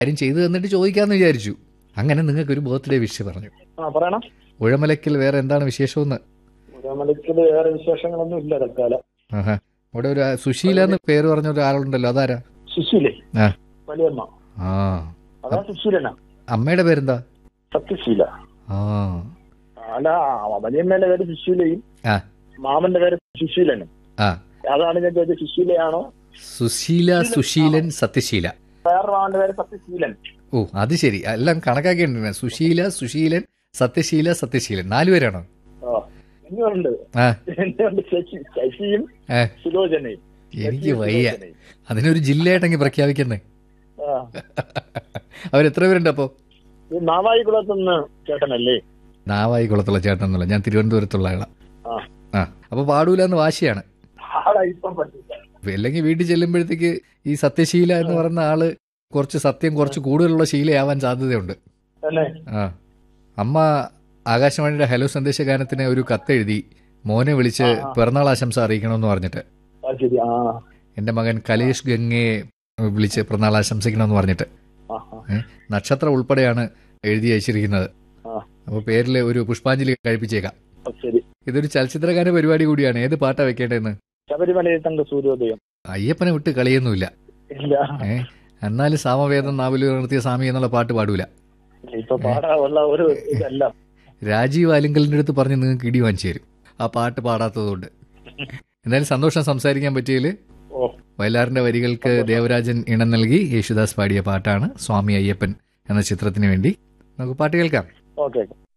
കാര്യം ചെയ്തു തന്നിട്ട് ചോദിക്കാമെന്ന് വിചാരിച്ചു അങ്ങനെ നിങ്ങൾക്ക് ഒരു ബർത്ത്ഡേ വിഷ് പറഞ്ഞു ആ പറയണം ഉഴമലക്കിൽ വേറെ എന്താണ് വിശേഷമെന്ന് മലക്കില് വേറെ വിശേഷങ്ങളൊന്നും ഇല്ല തൽക്കാലം ആഹാ ഇവിടെ ഒരു സുശീല എന്ന് പേര് പറഞ്ഞ ഒരാളുണ്ടല്ലോ അതാരാ സുശീലേ ആ വലിയമ്മ ആ അതാ സുശീലനാ അമ്മയുടെ പേരെന്താ സത്യശീല ആ അല്ല ആ, വലിയമ്മേന്റെ പേര് സുശീലയും ആ മാമന്റെ പേര് സുശീലനും ആ അതാണ് ഞാൻ ചോദിച്ചത് സുശീലയാണോ സുശീല സുശീലൻ സത്യശീല വേറെ മാമന്റെ പേര് സത്യശീലൻ ഓ അത് ശരി എല്ലാം കണക്കാക്കിയിട്ടുണ്ട് സുശീല സുശീലൻ സത്യശീല സത്യശീലൻ നാലുപേരാണോ ആ ഇനിയുണ്ട് ആ എന്നുണ്ട് ശശി ശശിയും ഏ, സുലോചനയും എനിക്ക് ശശിയും വയ്യ സുലോചനയും. അതിനൊരു ജില്ലയായിട്ടെങ്കിൽ പ്രഖ്യാപിക്കുന്നേ ആ അവരെത്ര പേരുണ്ട് അപ്പോ ഇത് നാവായിക്കുളത്തുനിന്ന് ചേട്ടനല്ലേ നാവായി കുളത്തുള്ള ചേട്ടൻ എന്നുള്ള ഞാൻ തിരുവനന്തപുരത്തുള്ള ആളാ ആ ആ അപ്പൊ പാടൂല എന്ന് വാശിയാണ് ആളെ ഇപ്പം പറ്റില്ല അല്ലെങ്കിൽ വീട്ടിൽ ചെല്ലുമ്പോഴത്തേക്ക് ഈ സത്യശീല എന്ന് പറയുന്ന ആള് കുറച്ച് സത്യം കുറച്ച് കൂടുതലുള്ള ശീലയാവാൻ സാധ്യതയുണ്ട് തന്നെ ആ അമ്മ ആകാശവാണിയുടെ ഹലോ സന്ദേശ ഗാനത്തിന് ഒരു കത്തെഴുതി മോനെ വിളിച്ച് പിറന്നാൾ ആശംസ അറിയിക്കണമെന്ന് പറഞ്ഞിട്ട് ആ ശരി ആ എന്റെ മകൻ കലേഷ് ഗംഗയെ വിളിച്ച് പിറന്നാൾ ആശംസിക്കണമെന്ന് പറഞ്ഞിട്ട് ആ ആ, ഏ, നക്ഷത്രം ഉൾപ്പെടെയാണ് എഴുതി അയച്ചിരിക്കുന്നത് ആ അപ്പോൾ പേരിൽ ഒരു പുഷ്പാഞ്ജലി കഴിപ്പിച്ചേക്കാം ആ, ശരി ഇതൊരു ചലച്ചിത്രഗാന പരിപാടി കൂടിയാണ് ഏത് പാട്ടാ വെക്കേണ്ടതെന്ന് ശബരിമലയിൽ തങ്ക സൂര്യോദയം അയ്യപ്പനെ വിട്ട് കളിയൊന്നുമില്ല ഇല്ല ഏ എന്നാലും സാമവേദം നാവിലു നിർത്തിയ സ്വാമി എന്നുള്ള പാട്ട് പാടൂല ഇപ്പൊ പാടാനുള്ള ഒരു ഇതല്ല രാജീവ് ആലിങ്കലിന്റെ അടുത്ത് പറഞ്ഞ് നിങ്ങൾക്ക് ഇടി വാങ്ങിച്ചു തരും ആ പാട്ട് പാടാത്തതുകൊണ്ട് എന്തായാലും സന്തോഷം സംസാരിക്കാൻ പറ്റിയതിൽ ഓ വയലാറിന്റെ വരികൾക്ക് ദേവരാജൻ ഇണം നൽകി യേശുദാസ് പാടിയ പാട്ടാണ് സ്വാമി അയ്യപ്പൻ എന്ന ചിത്രത്തിന് വേണ്ടി നമുക്ക് പാട്ട് കേൾക്കാം ഓക്കെ